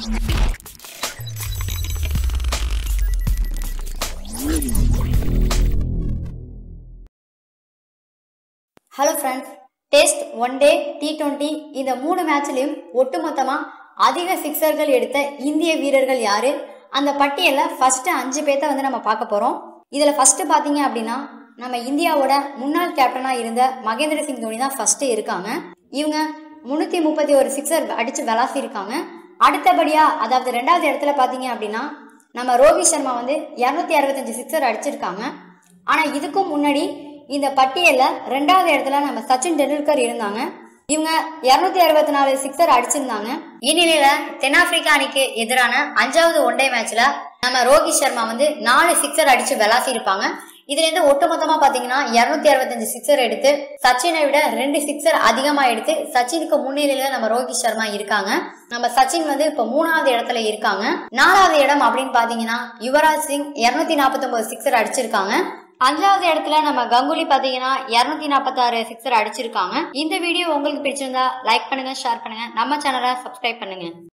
hello friends test one day T twenty இந்த மூணு மேட்ச்லையும் ஒட்டுமொத்தமாக அதிக சிக்ஸர்கள் எடுத்த இந்திய வீரர்கள் யாரு அந்த பட்டியலில் ஃபர்ஸ்ட் அஞ்சு பேர்த்த வந்து நம்ம பார்க்க போகிறோம் இதில் ஃபர்ஸ்ட் பார்த்தீங்க அப்படின்னா நம்ம இந்தியாவோட முன்னாள் கேப்டனாக இருந்த மகேந்திர சிங் தோனி தான் ஃபர்ஸ்ட் இருக்காங்க இவங்க முந்நூற்றி முப்பத்தி ஒரு சிக்ஸர் அடித்து விளாசி இருக்காங்க அடுத்தபடியாக அதாவது ரெண்டாவது இடத்துல பார்த்தீங்க அப்படின்னா நம்ம ரோஹித் சர்மா வந்து இரநூத்தி அறுபத்தஞ்சு சிக்ஸர் அடிச்சிருக்காங்க ஆனால் இதுக்கும் முன்னாடி இந்த பட்டியலில் ரெண்டாவது இடத்துல நம்ம சச்சின் டெண்டுல்கர் இருந்தாங்க இவங்க இருநூத்தி அறுபத்தி நாலு சிக்ஸர் அடிச்சிருந்தாங்க இந்நிலையில தென்னாப்பிரிக்கா அணிக்கு எதிரான அஞ்சாவது ஒன்டே மேட்ச்ல நம்ம ரோஹித் சர்மா வந்து நாலு சிக்ஸர் அடிச்சு விளாசி இருப்பாங்க இதுல இருந்து ஒட்டுமொத்தமா பாத்தீங்கன்னா இருநூத்தி அறுபத்தஞ்சு சிக்ஸர் எடுத்து சச்சினை விட ரெண்டு சிக்ஸர் அதிகமா எடுத்து சச்சினுக்கு முன்னிலையில நம்ம ரோஹித் சர்மா இருக்காங்க நம்ம சச்சின் வந்து இப்ப மூணாவது இடத்துல இருக்காங்க நாலாவது இடம் அப்படின்னு பாத்தீங்கன்னா யுவராஜ் சிங் இருநூத்தி நாற்பத்தி ஒன்பது சிக்ஸர் அடிச்சிருக்காங்க அஞ்சாவது இடத்துல நம்ம கங்குலி பாத்தீங்கன்னா இருநூத்தி நாற்பத்தாறு சிக்ஸர் அடிச்சிருக்காங்க இந்த வீடியோ உங்களுக்கு பிடிச்சிருந்தா லைக் பண்ணுங்க ஷேர் பண்ணுங்க நம்ம சேனலை சப்ஸ்கிரைப் பண்ணுங்க